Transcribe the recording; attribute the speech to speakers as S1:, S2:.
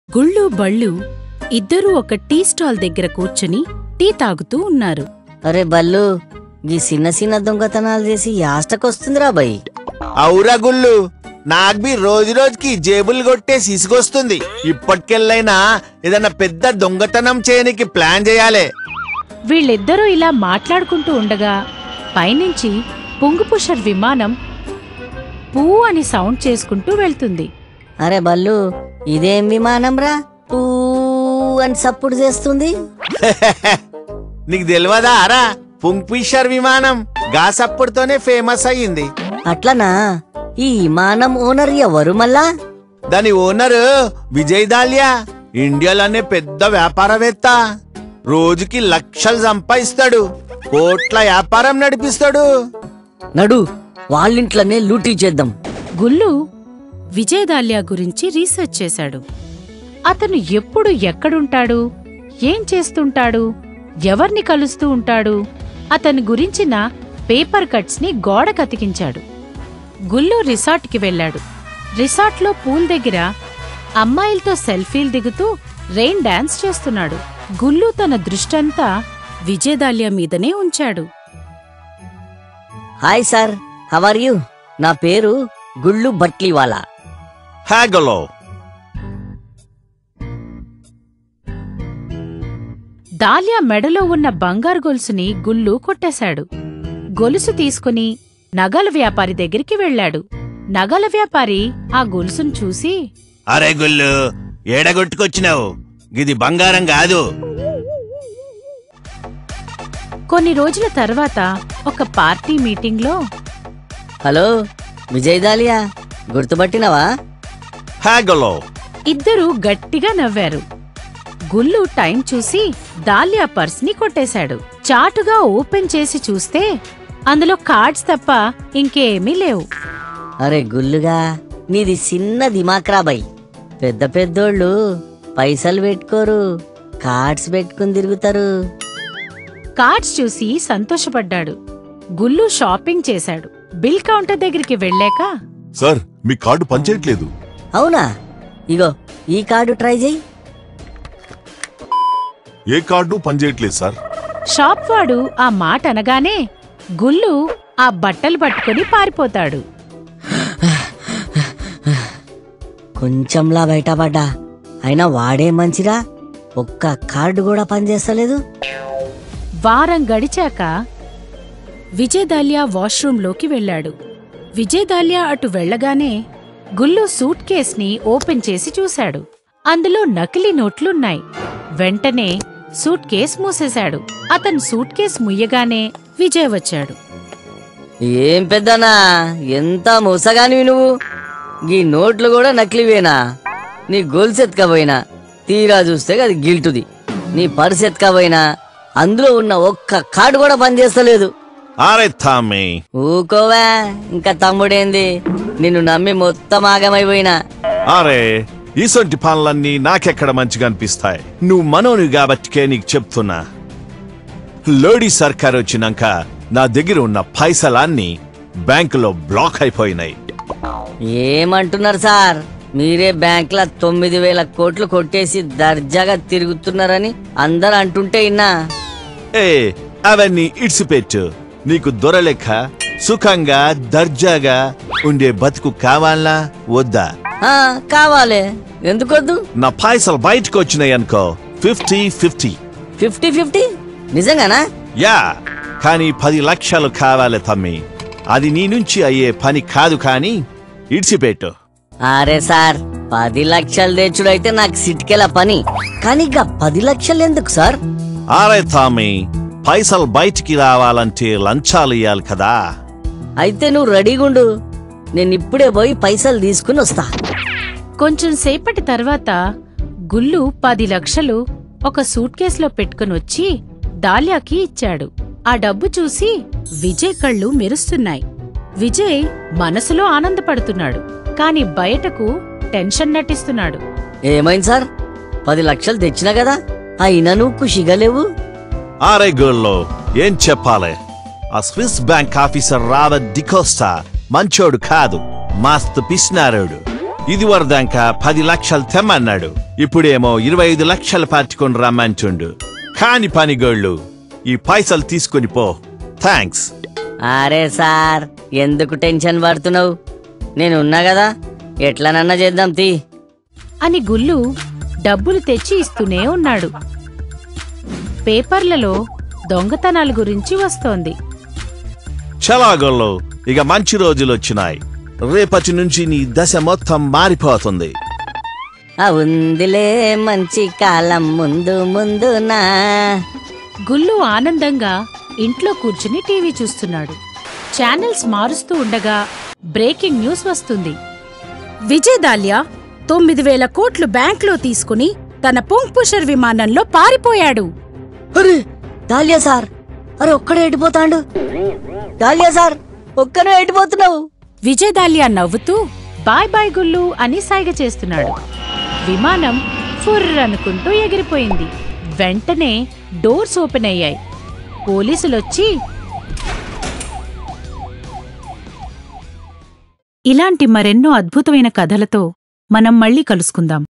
S1: గుళ్ళు బళ్ళు ఇద్దరూ ఒక టీ స్టాల్ దగ్గర కూర్చుని టీ తాగుతూ ఉన్నారు
S2: అరే బల్లు ఈ చిన్న చిన్న దొంగతనాలు చేసి యాష్టకొస్తుందిరా బై
S3: అవురా గుళ్ళు నాకు బి రోజు రోజుకి జేబులు కొట్టే సిసుగొస్తుంది ఇప్పటికెళ్ళైనా ఏదన్నా పెద్ద దొంగతనం చేయనికి ప్లాన్ చేయాలి
S1: వీళ్ళిద్దరూ ఇలా మాట్లాడుకుంటూ ఉండగా పైనుంచి పుంగుపుషర్ విమానం పూ అని సౌండ్ చేసుకుంటూ వెళ్తుంది
S2: అరే బల్లు ఇదేం విమానం రా ఊ అని సప్పుడు చేస్తుంది
S3: నీకు తెలియదా అరా పుంగ్ఫిషర్ విమానం గాసప్పుడుతోనే ఫేమస్ అయ్యింది
S2: అట్లనా ఈ విమానం ఓనర్ ఎవరు మళ్ళా
S3: దాని ఓనర్ విజయ్ దాల్యా ఇండియాలోనే పెద్ద వ్యాపారవేత్త రోజుకి లక్షలు సంపాదిస్తాడు కోట్ల వ్యాపారం నడిపిస్తాడు
S2: నడు వాళ్ళింట్లోనే లూటీ చేద్దాం
S1: గుల్లు విజయదాల్యా గురించి రీసెర్చ్ చేశాడు అతను ఎప్పుడు ఎక్కడుంటాడు ఏం చేస్తుంటాడు ఎవర్ని కలుస్తూ ఉంటాడు అతని గురించిన పేపర్ కట్స్ ని గోడ కతికించాడు గుల్లు రిసార్ట్కి వెళ్ళాడు రిసార్ట్లో పూల్ దగ్గర అమ్మాయిలతో సెల్ఫీలు దిగుతూ రెయిన్ డాన్స్ చేస్తున్నాడు గుల్లు తన దృష్టంతా విజయదాల్యా మీదనే ఉంచాడు
S2: హాయ్ సార్ హవర్ యూ నా పేరు గుళ్ళు బట్లీవాలా
S3: హ్యాగలో
S1: దాల్యా మెడలో ఉన్న బంగారు గొలుసుని గుల్లు కొట్టేశాడు గొలుసు తీసుకుని నగల వ్యాపారి దగ్గరికి వెళ్ళాడు నగల వ్యాపారి ఆ గొలుసును చూసి
S3: అరే గుళ్ళు ఏడగొట్టుకొచ్చినావు గిది బంగారం కాదు
S1: కొన్ని రోజుల తర్వాత ఒక పార్టీ మీటింగ్లో
S2: హలో విజయ్ దాలియా గుర్తుపట్టినవా
S3: హ్యాగలో
S1: ఇద్దరూ గట్టిగా నవ్వారు గుల్లు టైం చూసి దాల్యా పర్స్ని కొట్టేశాడు చాటుగా ఓపెన్ చేసి చూస్తే అందులో కార్డ్స్ తప్ప ఇంకేమీ లేవు
S2: అరే గుల్లుగా నీది చిన్న దిమాక్రా బై పెద్ద పెద్దోళ్ళు పైసలు పెట్టుకోరు కార్డ్స్ పెట్టుకుని తిరుగుతారు
S1: కార్డ్స్ చూసి సంతోషపడ్డాడు గుల్లు షాపింగ్ చేశాడు బిల్ కౌంటర్ దగ్గరికి వెళ్ళాక
S4: సార్ మీ కార్డు పనిచేయట్లేదు
S2: అవునా ఇగో ఈ కార్డు ట్రై చేయి
S4: ఏ కార్డు పనిచేయట్లేదు సార్
S1: షాప్ వాడు ఆ మాట అనగానే గుల్లు ఆ బట్టలు పట్టుకుని పారిపోతాడు
S2: కొంచెంలా బయటపడ్డా అయినా వాడే మంచిరా ఒక్క కార్డు కూడా పనిచేస్తలేదు
S1: వారం గడిచాక విజయదాల్యా వాష్రూంలోకి వెళ్ళాడు విజయదాల్యా అటు వెళ్ళగానే గుల్లు సూట్ కేస్ని ఓపెన్ చేసి చూశాడు అందులో నకిలీ నోట్లున్నాయి వెంటనే సూట్ కేస్ మూసేశాడు అతను సూట్ కేస్ ముయ్యగానే విజయ్ వచ్చాడు
S2: ఏం పెద్దనా ఎంత మోసగానివి నువ్వు ఈ నోట్లు కూడా నకిలివేనా నీ గొలుసు ఎత్తుకపోయినా తీరా చూస్తే అది గిల్టుది నీ పర్స్ ఎత్తుకపోయినా అందులో ఉన్న ఒక్క కార్డు కూడా పనిచేస్తలేదు
S3: అరే తామే
S2: ఊకోవా ఇంకా తమ్ముడేంది నిన్ను నమ్మి మొత్తం ఆగమైపోయినా
S3: అరే ఈసొంటి పనులన్నీ నాకెక్కడ మంచిగా అనిపిస్తాయి నువ్వు మనోని కాబట్టికే నీకు చెప్తున్నా లోడీ సర్కార్ వచ్చినాక నా దగ్గర ఉన్న పైసలన్నీ బ్యాంకులో బ్లాక్ అయిపోయినాయి
S2: ఏమంటున్నారు సార్ మీరే బ్యాంక్ల తొమ్మిది వేల కోట్లు కొట్టేసి దర్జాగా తిరుగుతున్నారని అందరు అంటుంటే ఇన్నా
S3: ఏ అవన్నీ ఇడిసిపెట్టు నీకు దొరలెక్క సుఖంగా దర్జాగా ఉండే బతుకు కావాలా వద్దా
S2: ఆ, కావాలే ఎందుకొద్దు
S3: నా పైసలు బయటకు వచ్చినాయి అనుకో ఫిఫ్టీ ఫిఫ్టీ
S2: ఫిఫ్టీ ఫిఫ్టీ నిజంగానా
S3: యా కానీ పది లక్షలు కావాలి తమ్మి అది నీ నుంచి అయ్యే పని కాదు కానీ ఇడిచిపెట్టు
S2: అరే సార్ పది లక్షలు తెచ్చుడైతే నాకు సిటికెల పని కానీ ఇక పది లక్షలు ఎందుకు సార్
S3: ఆరే తామి పైసలు బయటికి రావాలంటే లంచాలు ఇయ్యాలి కదా
S2: అయితే నువ్వు రెడీగుండు నేను ఇప్పుడే పోయి పైసలు తీసుకుని వస్తా
S1: కొంచెం సేపటి తర్వాత గుల్లు పది లక్షలు ఒక సూట్ కేసులో పెట్టుకుని వచ్చి దాల్యాకి ఇచ్చాడు ఆ డబ్బు చూసి విజయ్ కళ్ళు మెరుస్తున్నాయి విజయ్ మనసులో ఆనందపడుతున్నాడు కాని బయటకు టెన్షన్ నటిస్తున్నాడు
S2: ఏమైంది సార్ పది లక్షలు తెచ్చినా కదా అయినా నువ్వు ఖుషిగా లేవు
S3: ఆరే గోల్లో ఏం చెప్పాలి ఆ Swiss bank officer Robert D'Costa మంచోడు కాదు మస్తు పిసినారోడు ఇది వరదాకా పది లక్షలు తెమ్మన్నాడు ఇప్పుడేమో ఇరవై ఐదు లక్షలు పట్టుకొని రమ్మంటుండు కాని పనిగోళ్ళు ఈ పైసలు తీసుకొని పో థ్యాంక్స్
S2: అరే సార్ ఎందుకు టెన్షన్ పడుతున్నావు నేను ఉన్నా కదా ఎట్లనన్నా చేద్దాం తీ
S1: అని గుల్లు డబ్బులు తెచ్చి ఇస్తూనే ఉన్నాడు పేపర్లలో దొంగతనాల గురించి వస్తోంది
S3: చలాగోళ్ళు ఇక మంచి రోజులు వచ్చినాయి రేపటి నుంచి నీ దశ మొత్తం మారిపోతుంది
S2: ఆ ఉందిలే మంచి కాలం ముందు ముందునా
S1: గుల్లు ఆనందంగా ఇంట్లో కూర్చుని టీవీ చూస్తున్నాడు ఛానల్స్ మారుస్తూ ఉండగా బ్రేకింగ్ న్యూస్ వస్తుంది విజయ్ దాల్యా తొమ్మిది వేల కోట్లు బ్యాంక్లో తీసుకుని తన పుంగ్ పుషర్ విమానంలో పారిపోయాడు
S2: అరే దాలియా సార్ అరే ఒక్కడే ఎడిపోతాండు దాలియా సార్ ఒక్కనే ఎడిపోతున్నావు
S1: విజయ్ దాల్యా నవ్వుతూ బాయ్ బాయ్ గుల్లు అని సైగ చేస్తున్నాడు విమానం ఫుర్ర్ అనుకుంటూ ఎగిరిపోయింది వెంటనే డోర్స్ ఓపెన్ అయ్యాయి పోలీసులొచ్చి ఇలాంటి మరెన్నో అద్భుతమైన కథలతో మనం మళ్ళీ కలుసుకుందాం